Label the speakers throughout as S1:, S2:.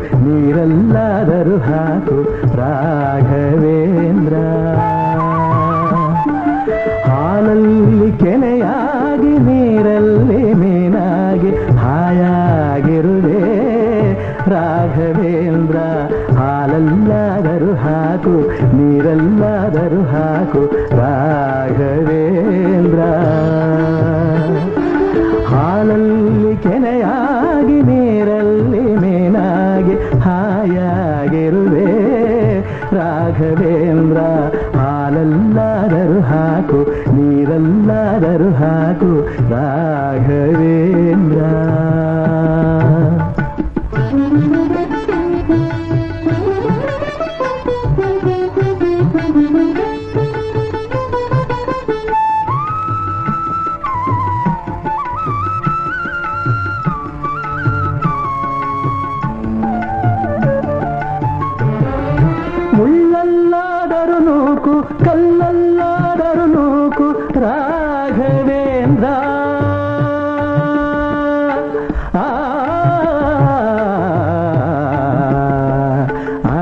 S1: ನೀರಲ್ಲಾದರೂ ಹಾಕು ರಾಘವೇಂದ್ರ ಹಾಲಲ್ಲಿ ಕೆನೆಯಾಗಿ ನೀರಲ್ಲಿ ಮೀನಾಗಿ ಹಾಯಾಗಿರುವೆ ರಾಘವೇಂದ್ರ ಹಾಲಲ್ಲಾದರೂ ಹಾಕು ನೀರಲ್ಲಾದರೂ ಹಾಕು ರಾಘವೇಂದ್ರ ಹಾಲಲ್ಲಿ ಕೆನೆಯಾಗಿ ನೀರಲ್ಲಿ ಮೀನಾಗಿ ಹಾಯಾಗಿರುವೆ ರಾಘವೇಂದ್ರ ಹಾಲಲ್ಲಾದರೂ ಹಾಕು ನೀರಲ್ಲಾದರೂ ಹಾಕು ರಾಘವೇಂದ್ರ ಮುಳ್ಳಲ್ಲಾದರೂ ನೂಕು ಕಲ್ಲಲ್ಲಾದರೂ ನೂಕು ರಾಘವೇಂದ್ರ ಆ, ಆ,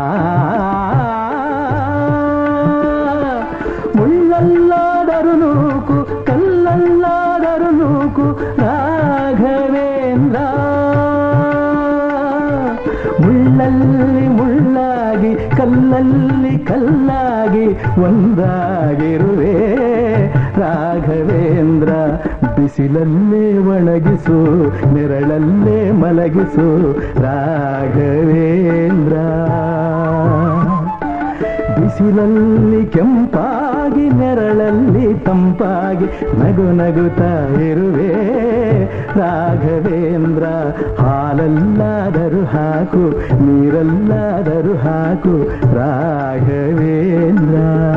S1: ಮುಳ್ಳಲ್ಲಾದರೂ ನೂಕು ಕಲ್ಲಲ್ಲಾದರೂ ನೂಕು ರಾಘವೇಂದ್ರ ಮುಳ್ಳಲ್ಲಿ ಮುಳ್ಳಾಗಿ ಕಲ್ಲಲ್ಲಿ ಕಲ್ಲಾಗಿ ಒಂದಾಗಿರುವೆ ರಾಘವೇಂದ್ರ ಬಿಸಿಲಲ್ಲೇ ಒಣಗಿಸು ನೆರಳಲ್ಲೇ ಮಲಗಿಸು ರಾಘವೇಂದ್ರ ಬಿಸಿಲಲ್ಲಿ ಕೆಂಪಾಗಿ ನೆರಳಲ್ಲಿ ತಂಪಾಗಿ ನಗು ನಗುತ್ತಾ ಇರುವೆ ರಾಘವೇಂದ್ರ ಹಾಲಲ್ಲಾದರೂ ಹಾಕು ನೀರಲ್ಲಾದರೂ ಹಾಕು ರಾಘವೇಂದ್ರ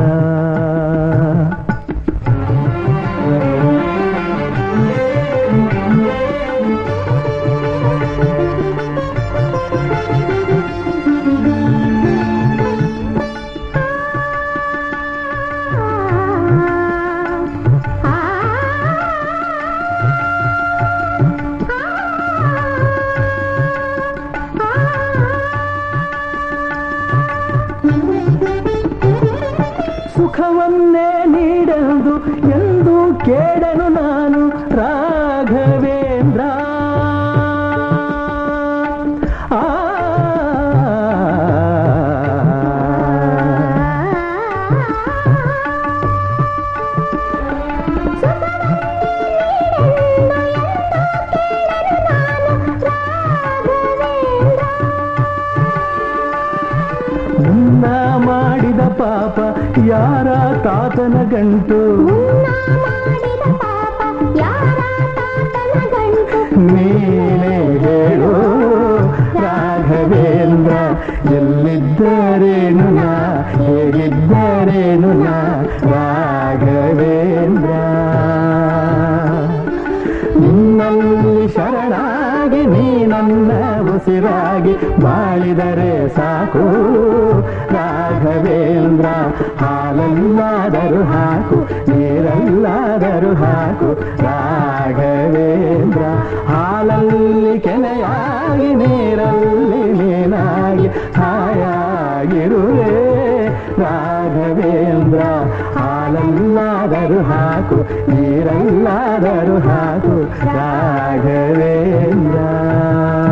S1: ಸುಖವನ್ನೇ ನೀಡಲು ಎಂದು ಕೇಳನು ನಾನು ರಾಘವೇಂದ್ರ ಆ ಮುನ್ನ ಮಾಡಿದ ಪಾಪ ಯಾರ ತಾತನ ಗಂಟು ನೀನೇ ಹೇಳು ರಾಘವೇಂದ್ರ ಎಲ್ಲಿದ್ದರೇನು ನಾ ಹೇಗಿದ್ದರೇನು ನಾ ರಾಘವೇಂದ್ರ ನಿನ್ನಲ್ಲಿ ಶರಣಾಗಿ ನೀ ನನ್ನ ಉಸಿರಾಗಿ ಬಾಳಿದರೆ ಸಾಕು ರಾಘವೇಂದ್ರ ಹಾಲಲ್ಲಾದರೂ ಹಾಕು ನೀರಲ್ಲಾದರೂ ಹಾಕು ರಾಘವೇಂದ್ರ ಹಾಲಲ್ಲಿ ಕೆನೆಯಾಗಿ ನೀರಲ್ಲಿ ನೀನಾಗಿ ಹಾಯಾಗಿರುವೆ ರಾಘವೇಂದ್ರ ಹಾಲಲ್ಲಾದರೂ ಹಾಕು ನೀರಲ್ಲಾದರೂ ಹಾಕು ರಾಘವೇಂದ್ರ